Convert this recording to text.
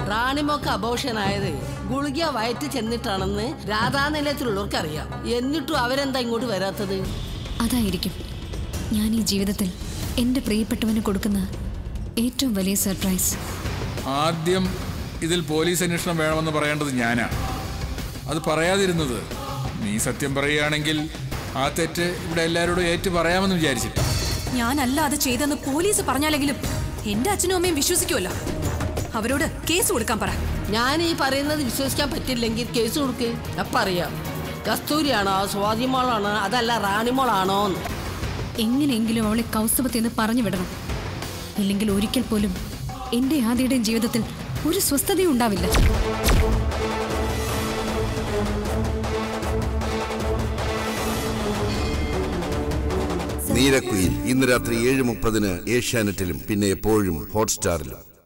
റാണിമോക്ക് അബോഷനായത് ഗുളിക വയറ്റ് ചെന്നിട്ടാണെന്ന് രാധാനിലയത്തിലുള്ളവർക്ക് അറിയാം എന്നിട്ടും അവരെന്താ ഇങ്ങോട്ട് വരാത്തത് അതായിരിക്കും ഞാൻ ഈ ജീവിതത്തിൽ എൻ്റെ പ്രിയപ്പെട്ടവന് കൊടുക്കുന്ന ഏറ്റവും വലിയ സർപ്രൈസ് ആദ്യം ഇതിൽ പോലീസ് അന്വേഷണം വേണമെന്ന് പറയേണ്ടത് ഞാനാ അത് പറയാതിരുന്നത് നീ സത്യം പറയുകയാണെങ്കിൽ ആ തെറ്റ് ഇവിടെ എല്ലാവരോടും ഏറ്റു പറയാമെന്ന് വിചാരിച്ചിട്ടാ ഞാനല്ല അത് ചെയ്തെന്ന് പോലീസ് പറഞ്ഞാലെങ്കിലും എന്റെ അച്ഛനും അമ്മയും വിശ്വസിക്കുമല്ലോ അവരോട് കേസ് കൊടുക്കാൻ പറ ഞാൻ ഈ പറയുന്നത് വിശ്വസിക്കാൻ പറ്റില്ലെങ്കിൽ കേസ് കൊടുക്ക് അപ്പൊ അറിയാം കസ്തൂരിയാണോ സ്വാതിമോളാണോ അതല്ല റാണിമോളാണോ എന്ന് എങ്ങനെയെങ്കിലും അവളെ കൗസ്തുഭത്തിൽ നിന്ന് പറഞ്ഞു വിടണം ഇല്ലെങ്കിൽ ഒരിക്കൽ പോലും എൻ്റെ ആദ്യയുടെയും ജീവിതത്തിൽ ഒരു സ്വസ്ഥതയും ഉണ്ടാവില്ല നീരക്കുയിൽ ഇന്ന് രാത്രി ഏഴ് മുപ്പതിന് ഏഷ്യാനെറ്റിലും പിന്നെ എപ്പോഴും ഹോട്ട്സ്റ്റാറിലും